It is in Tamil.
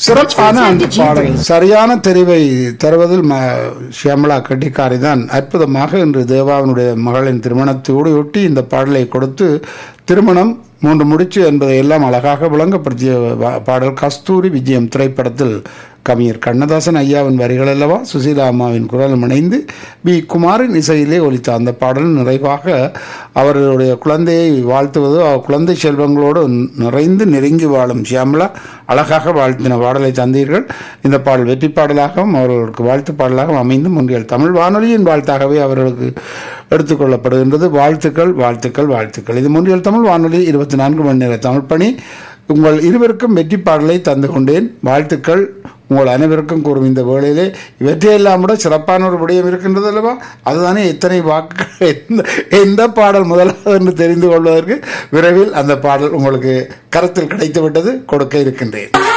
சிறப்பான அந்த பாடல் சரியான தெரிவை தருவதில் ம- ஷியாமளா கட்டிக்காரி தான் அற்புதமாக இன்று தேவாவினுடைய மகளின் திருமணத்தோடு ஒட்டி இந்த பாடலை கொடுத்து திருமணம் மூன்று முடிச்சு என்பதை எல்லாம் அழகாக விளங்கப்படுத்திய வ- பாடல் கஸ்தூரி விஜயம் திரைப்படத்தில் கவிஞர் கண்ணதாசன் ஐயாவின் வரிகள் அல்லவா சுசீலா அம்மாவின் குரலும் இணைந்து பி குமாரின் இசையிலே ஒலித்த அந்த பாடல் நிறைவாக அவர்களுடைய குழந்தையை வாழ்த்துவது அவர் குழந்தை செல்வங்களோடு நிறைந்து நெருங்கி வாழும் ஷியாமலா அழகாக வாழ்த்தின பாடலை தந்தீர்கள் இந்த பாடல் வெற்றி பாடலாகவும் அவர்களுக்கு வாழ்த்து பாடலாகவும் அமைந்து முன்றியல் தமிழ் வானொலியின் வாழ்த்தாகவே அவர்களுக்கு எடுத்துக்கொள்ளப்படுகின்றது வாழ்த்துக்கள் வாழ்த்துக்கள் வாழ்த்துக்கள் இது முன்றியல் தமிழ் வானொலி இருபத்தி நான்கு மணி நேர தமிழ் பணி உங்கள் இருவருக்கும் வெற்றி பாடலை தந்து கொண்டேன் வாழ்த்துக்கள் உங்கள் அனைவருக்கும் கூறும் இந்த வேளையிலே இவற்றையெல்லாம் விட சிறப்பான ஒரு விடயம் இருக்கின்றது அல்லவா அதுதானே எத்தனை வாக்குகள் எந்த எந்த பாடல் முதலாவது என்று தெரிந்து கொள்வதற்கு விரைவில் அந்த பாடல் உங்களுக்கு கருத்தில் கிடைத்து விட்டது கொடுக்க இருக்கின்றேன்